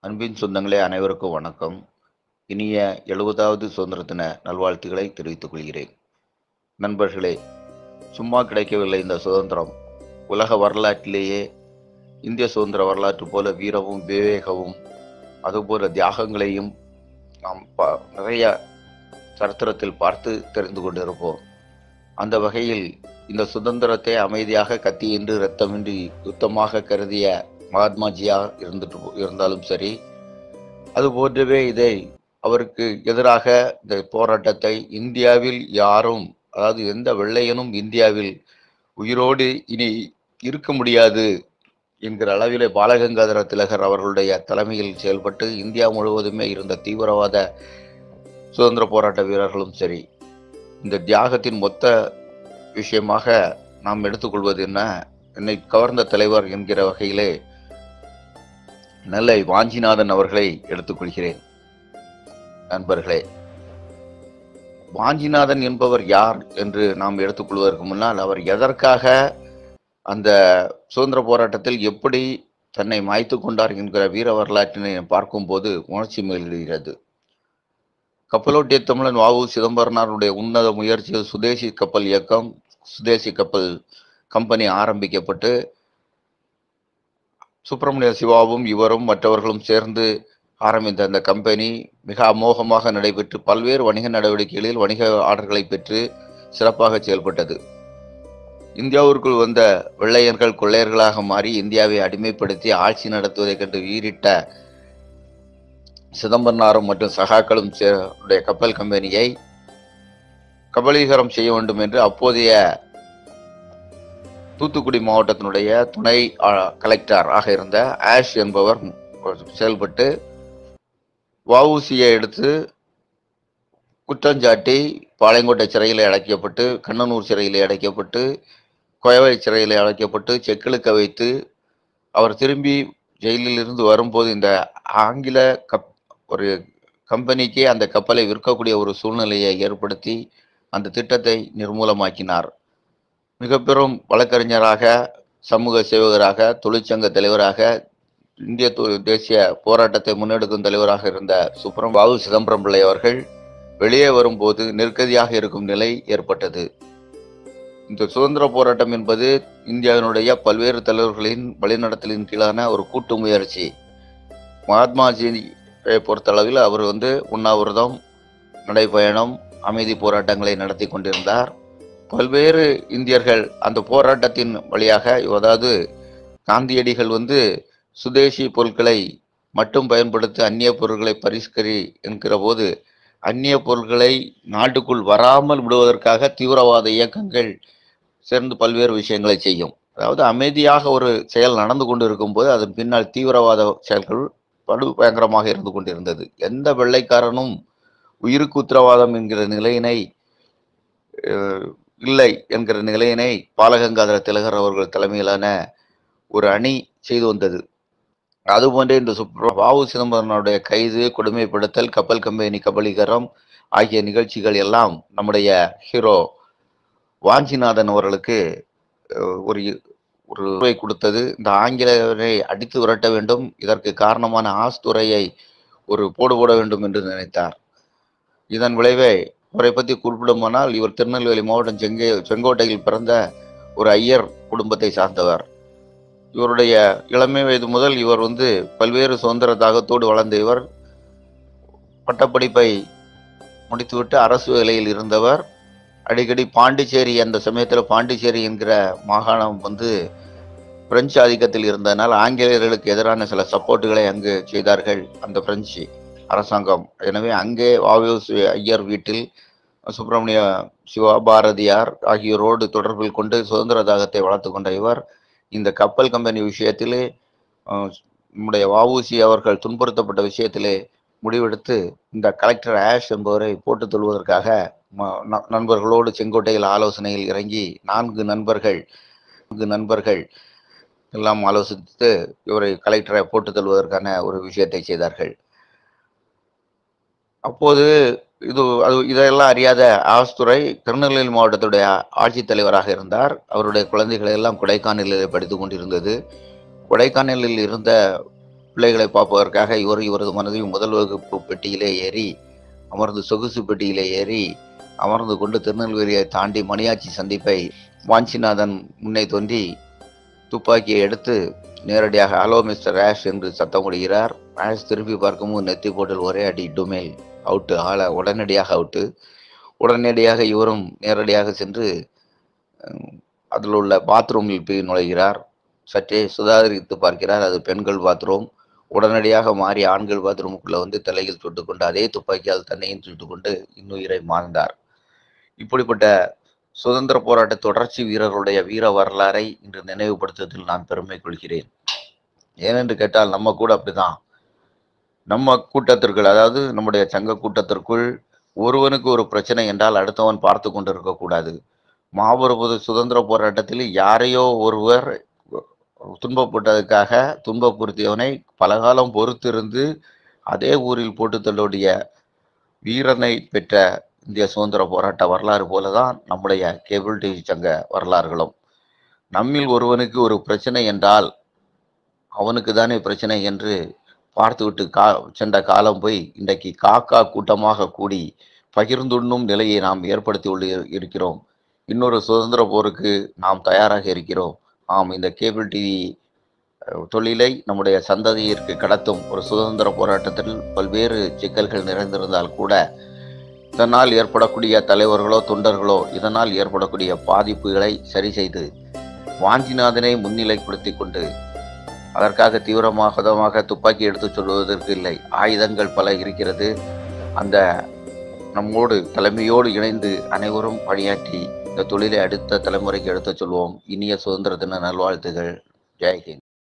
அன்பின் சொந்தங்களே அனைவருக்கும் வணக்கம் இனிய எழுபதாவது சுதந்திர தின நல்வாழ்த்துக்களை தெரிவித்துக் கொள்கிறேன் நண்பர்களே சும்மா கிடைக்கவில்லை இந்த சுதந்திரம் உலக வரலாற்றிலேயே இந்திய சுதந்திர வரலாற்று போல வீரமும் விவேகமும் அதுபோல தியாகங்களையும் நாம் பா- நிறைய சரித்திரத்தில் பார்த்து தெரிந்து கொண்டிருப்போம் அந்த வகையில் இந்த சுதந்திரத்தை அமைதியாக கத்தியின்றி இரத்தமின்றி யுத்தமாக கருதிய மகாத்மாஜியா இருந்துட்டு போ- இருந்தாலும் சரி அது போன்றவே இதை அவருக்கு எதிராக இந்த போராட்டத்தை இந்தியாவில் யாரும் அதாவது எந்த வெள்ளையனும் இந்தியாவில் உயிரோடு இனி இருக்க முடியாது என்கிற அளவிலே பாலகங்காதர திலகர் அவர்களுடைய தலைமையில் செயல்பட்டு இந்தியா முழுவதுமே இருந்த தீவிரவாத சுதந்திர போராட்ட வீரர்களும் சரி இந்த தியாகத்தின் மொத்த விஷயமாக நாம் எடுத்துக்கொள்வது என்ன என்னை கவர்ந்த தலைவர் என்கிற வகையிலே நெல்லை வாஞ்சிநாதன் அவர்களை எடுத்துக்கொள்கிறேன் நண்பர்களே வாஞ்சிநாதன் என்பவர் யார் என்று நாம் எடுத்துக்கொள்வதற்கு முன்னால் அவர் எதற்காக அந்த சுதந்திர போராட்டத்தில் எப்படி தன்னை மாய்த்து கொண்டார் என்கிற வீர வரலாற்றினை பார்க்கும்போது உணர்ச்சி மேலிடுகிறது கப்பலோட்டிய தமிழன் வாவு சிதம்பரனாருடைய உன்னத முயற்சியில் சுதேசி கப்பல் இயக்கம் சுதேசி கப்பல் கம்பெனி ஆரம்பிக்கப்பட்டு சுப்பிரமணிய சிவாவும் இவரும் மற்றவர்களும் சேர்ந்து ஆரம்பித்த அந்த கம்பெனி மிக அமோகமாக நடைபெற்று பல்வேறு வணிக நடவடிக்கைகளில் வணிக ஆர்டர்களை பெற்று சிறப்பாக செயல்பட்டது இந்தியாவிற்குள் வந்த வெள்ளையர்கள் கொள்ளையர்களாக மாறி இந்தியாவை அடிமைப்படுத்தி ஆட்சி நடத்துவதைக் கண்டு வீறிட்ட சிதம்பரனாரும் மற்றும் சகாக்களும் சே- உடைய கப்பல் கம்பெனியை கபலீகரம் செய்ய வேண்டும் என்று அப்போதைய தூத்துக்குடி மாவட்டத்தினுடைய துணை ஆ, கலெக்டர் ஆக இருந்த ஆஷ் என்பவர் செயல்பட்டு வஉசியை எடுத்து குற்றஞ்சாட்டி பாளையங்கோட்டை சிறையில் அடைக்கப்பட்டு கண்ணனூர் சிறையில் அடைக்கப்பட்டு கோயவை சிறையில் அடைக்கப்பட்டு செக்கிழுக்க வைத்து அவர் திரும்பி ஜெயிலில் இருந்து வரும்போது இந்த ஆங்கில கப் ஒரு கம்பெனிக்கு அந்த கப்பலை விற்கக்கூடிய ஒரு சூழ்நிலையை ஏற்படுத்தி அந்த திட்டத்தை நிர்மூலமாக்கினார் மிக பெரும் வழக்கறிஞராக சமூக சேவகராக தொழிற்சங்க தலைவராக இந்திய து- தேசிய போராட்டத்தை முன்னெடுக்கும் தலைவராக இருந்த சுப்ரம் பாபு சிதம்பரம் பிள்ளை அவர்கள் வெளியே வரும்போது நெருக்கடியாக இருக்கும் நிலை ஏற்பட்டது இந்த சுதந்திர போராட்டம் என்பது இந்தியாவினுடைய பல்வேறு தலைவர்களின் வழிநடத்தலின் கீழான ஒரு கூட்டு முயற்சி மகாத்மாஜியை பொறுத்தளவில் அவர் வந்து உண்ணாவிரதம் நடைபயணம் அமைதி போராட்டங்களை நடத்தி கொண்டிருந்தார் பல்வேறு இந்தியர்கள் அந்த போராட்டத்தின் வழியாக அதாவது காந்தியடிகள் வந்து சுதேசி பொருட்களை மட்டும் பயன்படுத்தி அந்நிய பொருட்களை பரிஷ்கரி என்கிற போது அந்நிய பொருட்களை நாட்டுக்குள் வராமல் விடுவதற்காக தீவிரவாத இயக்கங்கள் சேர்ந்து பல்வேறு விஷயங்களை செய்யும் அதாவது அமைதியாக ஒரு செயல் நடந்து கொண்டிருக்கும் போது அதன் பின்னால் தீவிரவாத செயல்கள் படு பயங்கரமாக இருந்து கொண்டிருந்தது எந்த வெள்ளைக்காரனும் உயிருக்கு உத்தரவாதம் என்கிற நிலையினை அஹ், இல்லை என்கிற நிலையினை பாலகங்காதர திலகர் அவர்கள் தலைமையிலான ஒரு அணி செய்து வந்தது அதுபோன்றே இந்த சுப்ர வாவு சிதம்பரனுடைய கைது கொடுமைப்படுத்தல் கப்பல் கம்பெனி கபலீகரம் ஆகிய நிகழ்ச்சிகள் எல்லாம் நம்முடைய ஹீரோ வாஞ்சிநாதன் அவர்களுக்கு அஹ், ஒரு ஒரு உரை கொடுத்தது இந்த ஆங்கிலேயரை அடித்து விரட்ட வேண்டும் இதற்கு காரணமான ஆஸ்துறையை ஒரு போடு போட வேண்டும் என்று நினைத்தார் இதன் விளைவை அவரை பற்றி குறிப்பிடுமானால் இவர் திருநெல்வேலி மாவட்டம் செங்கை செங்கோட்டையில் பிறந்த ஒரு ஐயர் குடும்பத்தை சார்ந்தவர் இவருடைய இளமை வயது முதல் இவர் வந்து பல்வேறு சுதந்திர தாகத்தோடு வளர்ந்த இவர் பட்டப்படிப்பை முடித்துவிட்டு அரசு வேலையில் இருந்தவர் அடிக்கடி பாண்டிச்சேரி அந்த சமயத்தில் பாண்டிச்சேரி என்கிற மாகாணம் வந்து பிரெஞ்சு ஆதிக்கத்தில் இருந்ததனால் ஆங்கிலேயர்களுக்கு எதிரான சில சப்போர்ட்டுகளை அங்கு செய்தார்கள் அந்த பிரெஞ்சு அரசாங்கம் எனவே அங்கே வாவு ஐயர் வீட்டில் சுப்பிரமணிய சிவா பாரதியார் ஆகியோரோடு தொடர்பில் கொண்டு சுதந்திர தாகத்தை வளர்த்து கொண்ட இவர் இந்த கப்பல் கம்பெனி விஷயத்திலே அஹ், நம்முடைய வஉசி அவர்கள் துன்புறுத்தப்பட்ட விஷயத்திலே முடிவெடுத்து இந்த கலெக்டர் ஆஷ் என்பவரை போட்டுத் தொழுவதற்காக ம- ந- நண்பர்களோடு செங்கோட்டையில் ஆலோசனையில் இறங்கி நான்கு நண்பர்கள் நான்கு நண்பர்கள் எல்லாம் ஆலோசித்து இவரை கலெக்டரை போட்டுத் தள்ளுவதற்கான ஒரு விஷயத்தை செய்தார்கள் அப்போது இது அது இதையெல்லாம் அறியாத ஆஸ்துரை திருநெல்வேலி மாவட்டத்துடைய ஆட்சித்தலைவராக இருந்தார் அவருடைய குழந்தைகளை எல்லாம் கொடைக்கானலில் படித்து கொண்டிருந்தது கொடைக்கானலில் இருந்த பிள்ளைகளை பார்ப்பதற்காக இவர் இவரது மனைவி முதல் வகுப்பு பெட்டியிலே ஏறி அமர்ந்து சொகுசு பெட்டியிலே ஏறி அமர்ந்து கொண்டு திருநெல்வேலியை தாண்டி மணியாச்சி சந்திப்பை வாஞ்சிநாதன் முன்னே தோன்றி துப்பாக்கியை எடுத்து நேரடியாக ஹலோ மிஸ்டர் ஆஷ் என்று சத்தம் விடுகிறார் ஆஷ் திரும்பி பார்க்கும்போது நெத்தி போட்டில் ஒரே அடி டுமேல் அவுட்டு ஆள உடனடியாக அவுட்டு உடனடியாக இவரும் நேரடியாக சென்று அஹ், அதில் உள்ள பாத்ரூமில் போய் நுழைகிறார் சற்றே சுதாகரித்து பார்க்கிறார் அது பெண்கள் பாத்ரூம் உடனடியாக மாறி ஆண்கள் பாத்ரூமுக்குள்ள வந்து தலையில் சுட்டுக்கொண்டு அதே துப்பாக்கியால் தன்னையும் சுட்டுக்கொண்டு இன்னுயிரை மாழ்ந்தார் இப்படிப்பட்ட சுதந்திர போராட்ட தொடர்ச்சி வீரர்களுடைய வீர வரலாறை இன்று நினைவுபடுத்துவதில் நான் பெருமை கொள்கிறேன் ஏனென்று கேட்டால் நம்ம கூட அப்படிதான் நம்ம கூட்டத்திற்குள் அதாவது நம்முடைய சங்க கூட்டத்திற்குள் ஒருவனுக்கு ஒரு பிரச்சனை என்றால் அடுத்தவன் பார்த்து கொண்டு இருக்கக்கூடாது மாபெரும் சுதந்திர போராட்டத்தில் யாரையோ ஒருவர் துன்பப்பட்டதுக்காக துன்பப்படுத்தியவனை பலகாலம் பொறுத்திருந்து அதே ஊரில் போட்டு தள்ளுடைய வீரனை பெற்ற இந்திய சுதந்திர போராட்ட வரலாறு போலதான் நம்முடைய கேபிள் டிவி சங்க வரலாறுகளும் நம்மில் ஒருவனுக்கு ஒரு பிரச்சனை என்றால் அவனுக்கு தானே பிரச்சனை என்று பார்த்துவிட்டு கா சென்ற காலம் போய் இன்றைக்கு காக்கா கூட்டமாக கூடி பகிர்ந்துண்ணும் நிலையை நாம் ஏற்படுத்தி உள்ள இருக்கிறோம் இன்னொரு சுதந்திர போருக்கு நாம் தயாராக இருக்கிறோம் ஆம் இந்த கேபிள் டிவி அஹ், தொழிலை நம்முடைய சந்ததியிற்கு கடத்தும் ஒரு சுதந்திர போராட்டத்தில் பல்வேறு சிக்கல்கள் நிறைந்திருந்தால் கூட இதனால் ஏற்படக்கூடிய தலைவர்களோ தொண்டர்களோ இதனால் ஏற்படக்கூடிய பாதிப்புகளை சரி செய்து வாஞ்சிநாதனை முன்னிலைப்படுத்தி கொண்டு அதற்காக தீவிரமாக துப்பாக்கி எடுத்துச் சொல்வதற்கு இல்லை ஆயுதங்கள் பல இருக்கிறது அந்த நம்மோடு தலைமையோடு இணைந்து அனைவரும் பணியாற்றி இந்த தொழிலை அடுத்த தலைமுறைக்கு எடுத்துச் சொல்வோம் இனிய சுதந்திர தின நல்வாழ்த்துகள் ஜெய்ஹிந்த்